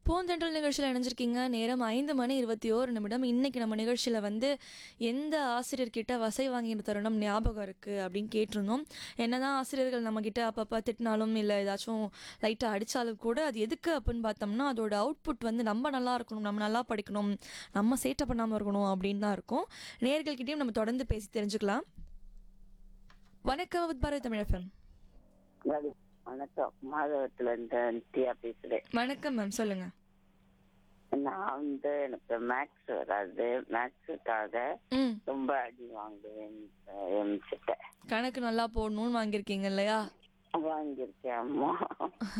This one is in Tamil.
பூந்தென்றல் நிகழ்ச்சியில் இணைஞ்சிருக்கீங்க நேரம் ஐந்து மணி இருபத்தி ஓரு நிமிடம் இன்னைக்கு நம்ம நிகழ்ச்சியில் வந்து எந்த ஆசிரியர்கிட்ட வசை வாங்கின தருணம் ஞாபகம் இருக்குது அப்படின்னு கேட்டிருந்தோம் என்னதான் ஆசிரியர்கள் நம்மக்கிட்ட அப்பப்போ திட்டினாலும் இல்லை ஏதாச்சும் லைட்டாக அடித்தாலும் கூட அது எதுக்கு அப்படின்னு பார்த்தோம்னா அதோட அவுட்புட் வந்து நம்ம நல்லா இருக்கணும் நம்ம நல்லா படிக்கணும் நம்ம சேட்டை பண்ணாமல் இருக்கணும் அப்படின்னு தான் இருக்கும் நேர்கள்கிட்டயும் நம்ம தொடர்ந்து பேசி தெரிஞ்சுக்கலாம் வணக்கம் வித் பாரதி தமிழ் FM. வணக்கம். வணக்கம் மாதவத்துல இருந்து நித்யா பேசுறேன் வணக்கம் மேம் சொல்லுங்கள் நான் வந்து எனக்கு மேக்ஸ் வராது மேக்ஸுக்காக ம் ரொம்ப அடி வாங்குவேன் எம்சிட்ட கணக்கு நல்லா போடணும்னு வாங்கியிருக்கீங்க இல்லையா வாங்கியிருக்கேன் அம்மா